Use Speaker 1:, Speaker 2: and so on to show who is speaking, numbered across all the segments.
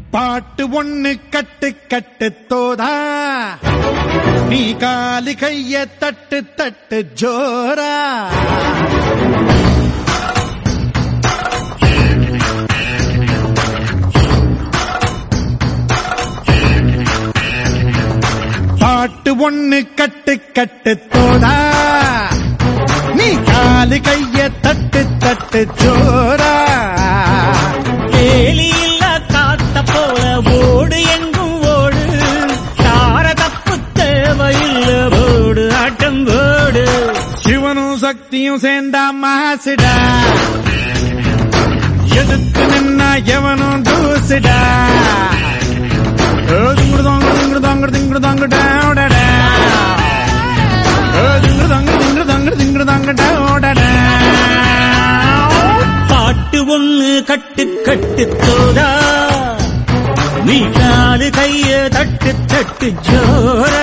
Speaker 1: பாட்டு ஒண்ணு கட்டு கட்டு தோதா நீ காலி கைய தட்டு தட்டு ஜோரா பாட்டு ஒண்ணு கட்டு கட்டு தோதா நீ காலு கைய தட்டு தட்டு ஜோரா
Speaker 2: வேலியில்ல காத்த போல ஓடு எங்கும் ஓடு தார தப்பு தேவையில்ல போடு ஆட்டம் போடு
Speaker 1: சிவனும் சக்தியும் சேர்ந்தா மாசுடா எதிர்த்து நின்னா எவனும் தூசுடா திங்குடு தாங்கு திங்குடு தாங்கு திங்குடு தாங்கு டேடா திங்குடு தாங்கு திங்குடு தாங்கு திங்குடு தாங்கு டேடா
Speaker 2: பாட்டு ஒண்ணு கட்டு கட்டு தோதா நீ காலு கைய தட்டு தட்டு ஜோரா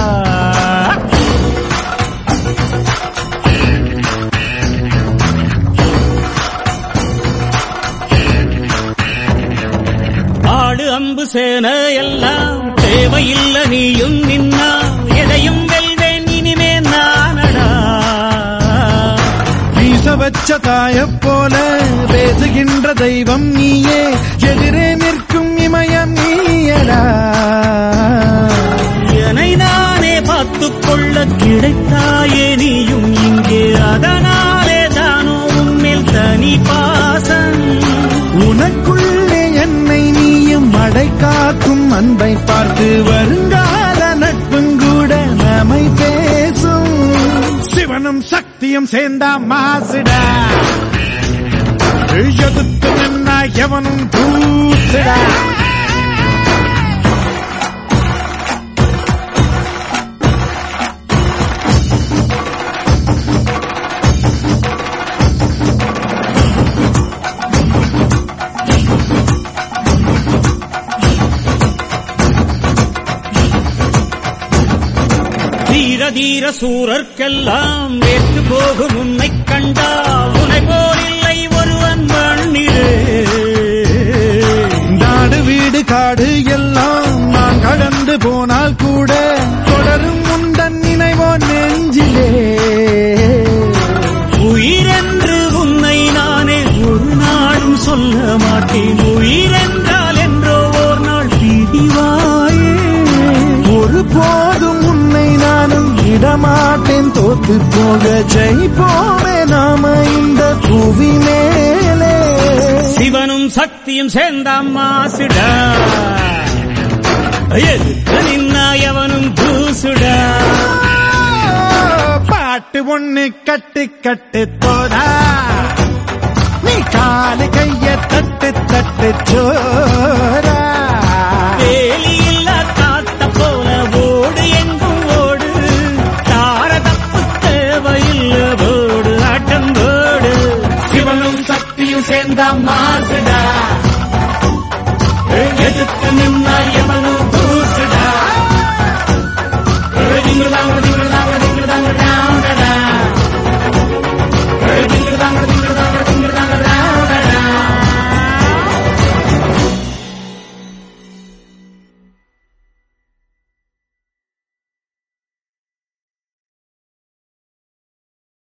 Speaker 2: ஆடு அம்பு சேன எல்லாம் தேவையில்ல நீயும் நின்னா எதையும் வெல்வேன் இனிமே நானடா
Speaker 1: வீச வச்ச தாய போல பேசுகின்ற தெய்வம் நீயே எதிரே நிற்கும் இமயம் நீயடா
Speaker 2: என்னை நானே பார்த்துக் கொள்ள கிடைத்தாயே நீயும் இங்கே அதனாலே தானோ உன்மேல் தனி பாசம்
Speaker 1: உனக்குள்ளே என்னை நீயும் மடை காக்கும் அன்பை பார்த்து வருங்கால நட்பும் கூட நம்மை பேசும் சிவனும் சக்தியும் சேர்ந்தா மாசுடா எதிர்த்து நின்னா எவனும் தூசுடா
Speaker 2: தீர தீர சூரர்க்கெல்லாம் வேற்று போகும் உன்னை கண்டா உனை போலில்லை ஒருவன் மண்ணிலே
Speaker 1: நாடு வீடு காடு எல்லாம் நான் கடந்து போனால் கூட தொடரும் முந்தன் நினைவோ நெஞ்சிலே
Speaker 2: உயிரென்று உன்னை நானே ஒரு நாளும் சொல்ல மாட்டேன் உயிரென்றால் என்றோ ஓர் நாள் பிரிவாயே
Speaker 1: ஒரு போதும் உன்னை நானும் இடமாட்டேன் தோத்து போக ஜெயிப்போமே நாம இந்த புவி மேலே
Speaker 2: சிவனும் சக்தியும் சேர்ந்த மாசுடா எதுக்கு நின்னா எவனும் தூசுடா
Speaker 1: பாட்டு ஒண்ணு கட்டு கட்டு தோதா நீ காலு கைய தட்டு தட்டு ஜோரா
Speaker 2: வேலியில்லா காத்த போல ஓடு எங்கும் ஓடு தார தப்பு தேவையில்ல போடு ஆட்டம் போடு
Speaker 1: சிவனும் சக்தியும் சேர்ந்தா மாசுடா எதிர்த்து நின்னா எவனும் தூசுடா திங்குதாங்க